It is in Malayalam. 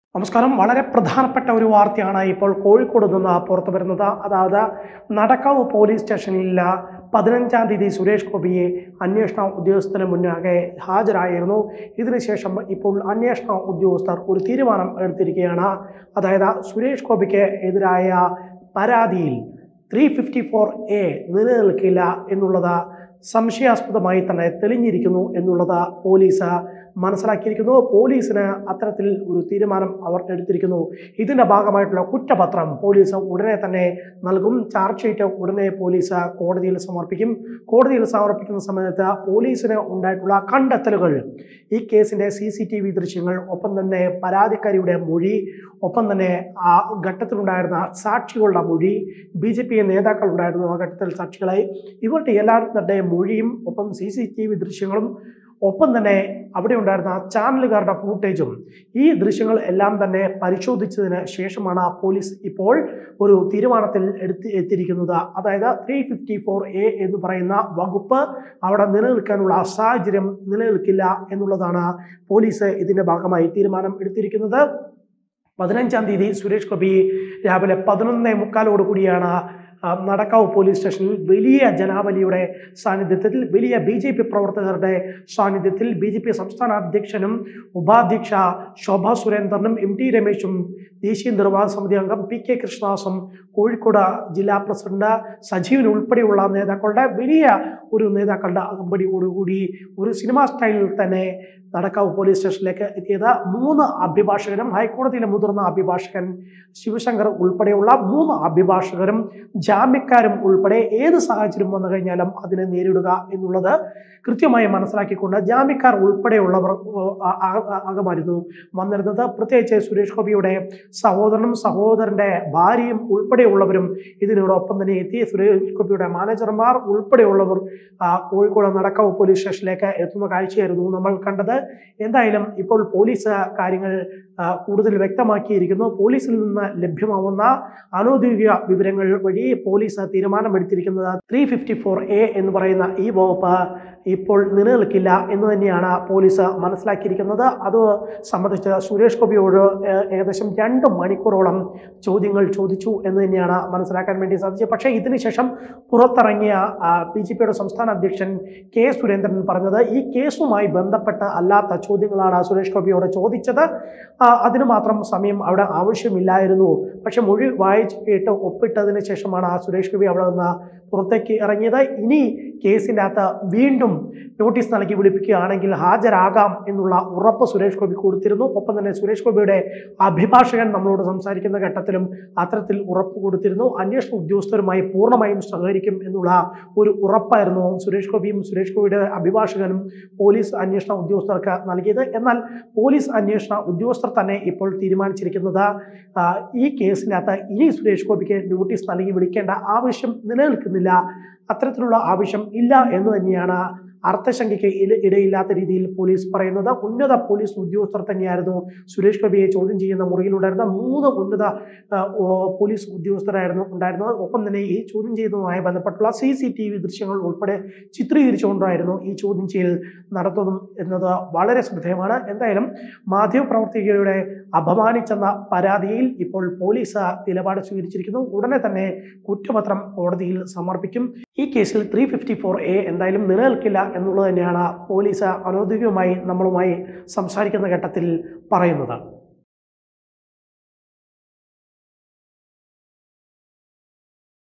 നമസ്കാരം വളരെ പ്രധാനപ്പെട്ട ഒരു വാർത്തയാണ് ഇപ്പോൾ കോഴിക്കോട് നിന്ന് പുറത്തു വരുന്നത് അതായത് നടക്കാവ് പോലീസ് സ്റ്റേഷനിൽ പതിനഞ്ചാം തീയതി സുരേഷ് ഗോപിയെ അന്വേഷണ ഉദ്യോഗസ്ഥന് മുന്നാകെ ഹാജരായിരുന്നു ഇതിനുശേഷം ഇപ്പോൾ അന്വേഷണ ഉദ്യോഗസ്ഥർ ഒരു തീരുമാനം എടുത്തിരിക്കുകയാണ് അതായത് സുരേഷ് ഗോപിക്ക് എതിരായ പരാതിയിൽ ത്രീ ഫിഫ്റ്റി ഫോർ എ നിലനിൽക്കില്ല എന്നുള്ളത് സംശയാസ്പദമായി തന്നെ തെളിഞ്ഞിരിക്കുന്നു എന്നുള്ളത് പോലീസ് മനസ്സിലാക്കിയിരിക്കുന്നു പോലീസിന് അത്തരത്തിൽ ഒരു തീരുമാനം അവർ എടുത്തിരിക്കുന്നു ഇതിൻ്റെ ഭാഗമായിട്ടുള്ള കുറ്റപത്രം പോലീസ് ഉടനെ തന്നെ നൽകും ചാർജ് ഷീറ്റ് ഉടനെ പോലീസ് കോടതിയിൽ സമർപ്പിക്കും കോടതിയിൽ സമർപ്പിക്കുന്ന സമയത്ത് പോലീസിന് ഉണ്ടായിട്ടുള്ള കണ്ടെത്തലുകൾ ഈ കേസിൻ്റെ സി സി ടി വി ദൃശ്യങ്ങൾ ഒപ്പം തന്നെ പരാതിക്കാരിയുടെ മൊഴി ഒപ്പം തന്നെ ആ ഘട്ടത്തിലുണ്ടായിരുന്ന സാക്ഷികളുടെ മൊഴി ബി ജെ പി നേതാക്കൾ ഉണ്ടായിരുന്നു ആ ഘട്ടത്തിൽ സാക്ഷികളായി ഇവരുടെ എല്ലാവരുടെ മൊഴിയും ഒപ്പം സി സി ടി വി ദൃശ്യങ്ങളും ഒപ്പം തന്നെ അവിടെ ഉണ്ടായിരുന്ന ചാനലുകാരുടെ ഫൂട്ടേജും ഈ ദൃശ്യങ്ങൾ എല്ലാം തന്നെ പരിശോധിച്ചതിന് ശേഷമാണ് പോലീസ് ഇപ്പോൾ ഒരു തീരുമാനത്തിൽ എടുത്ത് എത്തിയിരിക്കുന്നത് അതായത് ത്രീ ഫിഫ്റ്റി ഫോർ എ എന്ന് പറയുന്ന വകുപ്പ് അവിടെ നിലനിൽക്കാനുള്ള സാഹചര്യം നിലനിൽക്കില്ല എന്നുള്ളതാണ് പോലീസ് ഇതിൻ്റെ ഭാഗമായി തീരുമാനം എടുത്തിരിക്കുന്നത് പതിനഞ്ചാം തീയതി സുരേഷ് ഗോപി രാവിലെ പതിനൊന്നേ മുക്കാലോട് കൂടിയാണ് ആ, നടക്കാവ് പോലീസ് സ്റ്റേഷനിൽ വലിയ ജനാവലിയുടെ സാന്നിധ്യത്തിൽ വലിയ ബി ജെ പി പ്രവർത്തകരുടെ സാന്നിധ്യത്തിൽ ബി ജെ പി സംസ്ഥാന അധ്യക്ഷനും ഉപാധ്യക്ഷ ശോഭ സുരേന്ദ്രനും എം ടി രമേശും ദേശീയ നിർവാഹക സമിതി അംഗം പി കെ കൃഷ്ണദാസും കോഴിക്കോട് ജില്ലാ പ്രസിഡന്റ് സജീവൻ ഉൾപ്പെടെയുള്ള നേതാക്കളുടെ വലിയ ഒരു നേതാക്കളുടെ അകമ്പടിയോടുകൂടി ഒരു സിനിമാ സ്റ്റൈലിൽ തന്നെ നടക്കാവ് പോലീസ് സ്റ്റേഷനിലേക്ക് എത്തിയത് മൂന്ന് അഭിഭാഷകരും ഹൈക്കോടതിയിലെ മുതിർന്ന അഭിഭാഷകൻ ശിവശങ്കർ ഉൾപ്പെടെയുള്ള മൂന്ന് അഭിഭാഷകരും ജാമ്യക്കാരും ഉൾപ്പെടെ ഏത് സാഹചര്യം വന്നു കഴിഞ്ഞാലും അതിനെ നേരിടുക എന്നുള്ളത് കൃത്യമായി മനസ്സിലാക്കിക്കൊണ്ട് ജാമ്യക്കാർ ഉൾപ്പെടെയുള്ളവർ ആ, ആ, ആ, ആകമായിരുന്നു വന്നിരുന്നത് പ്രത്യേകിച്ച് സുരേഷ് ഗോപിയുടെ സഹോദരനും സഹോദരന്റെ ഭാര്യയും ഉൾപ്പെടെയുള്ളവരും ഇതിനോടൊപ്പം തന്നെ എത്തി സുരേഷ് ഗോപിയുടെ മാനേജർമാർ ഉൾപ്പെടെയുള്ളവർ ആ, കോഴിക്കോട് നടക്കാവ് പോലീസ് സ്റ്റേഷനിലേക്ക് എത്തുന്ന കാഴ്ചയായിരുന്നു നമ്മൾ കണ്ടത് എന്തായാലും ഇപ്പോൾ പോലീസ് കാര്യങ്ങൾ ആ, കൂടുതൽ വ്യക്തമാക്കിയിരിക്കുന്നു പോലീസിൽ നിന്ന് ലഭ്യമാവുന്ന അനൗദ്യോഗിക വിവരങ്ങൾ വഴി പോലീസ് തീരുമാനമെടുത്തിരിക്കുന്നത് ത്രീ ഫിഫ്റ്റി ഫോർ എ എന്ന് പറയുന്ന ഈ വകുപ്പ് ഇപ്പോൾ നിലനിൽക്കില്ല എന്ന് തന്നെയാണ് പോലീസ് മനസ്സിലാക്കിയിരിക്കുന്നത് അത് സംബന്ധിച്ച് സുരേഷ് ഗോപിയോട് ഏ- ഏകദേശം രണ്ട് മണിക്കൂറോളം ചോദ്യങ്ങൾ ചോദിച്ചു എന്ന് തന്നെയാണ് മനസ്സിലാക്കാൻ വേണ്ടി സാധിച്ചത് പക്ഷേ ഇതിനുശേഷം പുറത്തിറങ്ങിയ ബി ജെ പിയുടെ സംസ്ഥാന അധ്യക്ഷൻ കെ സുരേന്ദ്രൻ പറഞ്ഞത് ഈ കേസുമായി ബന്ധപ്പെട്ട അല്ലാത്ത ചോദ്യങ്ങളാണ് സുരേഷ് ഗോപിയോട് ചോദിച്ചത് ആ, അതിന് മാത്രം സമയം അവിടെ ആവശ്യമില്ലായിരുന്നു പക്ഷെ മൊഴി വായിച്ച് കേട്ട് ഒപ്പിട്ടതിന് ശേഷമാണ് ആ സുരേഷ് ഗോപി അവിടെ നിന്ന് പുറത്തേക്ക് ഇറങ്ങിയത് ഇനി കേസിൻ്റെ അകത്ത് വീണ്ടും നോട്ടീസ് നൽകി വിളിപ്പിക്കുകയാണെങ്കിൽ ഹാജരാകാം എന്നുള്ള ഉറപ്പ് സുരേഷ് ഗോപി കൊടുത്തിരുന്നു ഒപ്പം തന്നെ സുരേഷ് ഗോപിയുടെ അഭിഭാഷകൻ നമ്മളോട് സംസാരിക്കുന്ന ഘട്ടത്തിലും അത്തരത്തിൽ ഉറപ്പ് കൊടുത്തിരുന്നു അന്വേഷണ ഉദ്യോഗസ്ഥരുമായി പൂർണ്ണമായും സഹകരിക്കും എന്നുള്ള ഒരു ഉറപ്പായിരുന്നു സുരേഷ് ഗോപിയും സുരേഷ് ഗോപിയുടെ അഭിഭാഷകനും പോലീസ് അന്വേഷണ ഉദ്യോഗസ്ഥർക്ക് നൽകിയത് എന്നാൽ പോലീസ് അന്വേഷണ ഉദ്യോഗസ്ഥർ തന്നെ ഇപ്പോൾ തീരുമാനിച്ചിരിക്കുന്നത് ആ, ഈ കേസിനകത്ത് ഇനി സുരേഷ് ഗോപിക്ക് നോട്ടീസ് നൽകി വിളിക്കേണ്ട ആവശ്യം നിലനിൽക്കുന്നില്ല അത്തരത്തിലുള്ള ആവശ്യം ഇല്ല എന്ന് തന്നെയാണ് അർത്ഥശങ്കയ്ക്ക് ഇട- ഇടയില്ലാത്ത രീതിയിൽ പോലീസ് പറയുന്നത് ഉന്നത പോലീസ് ഉദ്യോഗസ്ഥർ തന്നെയായിരുന്നു സുരേഷ് ഗോപിയെ ചോദ്യം ചെയ്യുന്ന മുറിയിലുണ്ടായിരുന്ന മൂന്ന് ഉന്നത ആ, ഓ, പോലീസ് ഉദ്യോഗസ്ഥരായിരുന്നു ഉണ്ടായിരുന്നത് ഒപ്പം തന്നെ ഈ ചോദ്യം ചെയ്യുന്നതുമായി ബന്ധപ്പെട്ടുള്ള സി സി ടി വി ദൃശ്യങ്ങൾ ഉൾപ്പെടെ ചിത്രീകരിച്ചുകൊണ്ടായിരുന്നു ഈ ചോദ്യം ചെയ്യൽ നടത്തുന്നതും എന്നത് വളരെ ശ്രദ്ധേയമാണ് എന്തായാലും മാധ്യമപ്രവർത്തകരുടെ അപമാനിച്ചെന്ന പരാതിയിൽ ഇപ്പോൾ പോലീസ് നിലപാട് സ്വീകരിച്ചിരിക്കുന്നു ഉടനെ തന്നെ കുറ്റപത്രം കോടതിയിൽ സമർപ്പിക്കും ഈ കേസിൽ ത്രീ ഫിഫ്റ്റി ഫോർ എ എന്തായാലും നിലനിൽക്കില്ല എന്നുള്ളത് തന്നെയാണ് പോലീസ് അനൗദ്യോഗികമായി നമ്മളുമായി സംസാരിക്കുന്ന ഘട്ടത്തിൽ പറയുന്നത്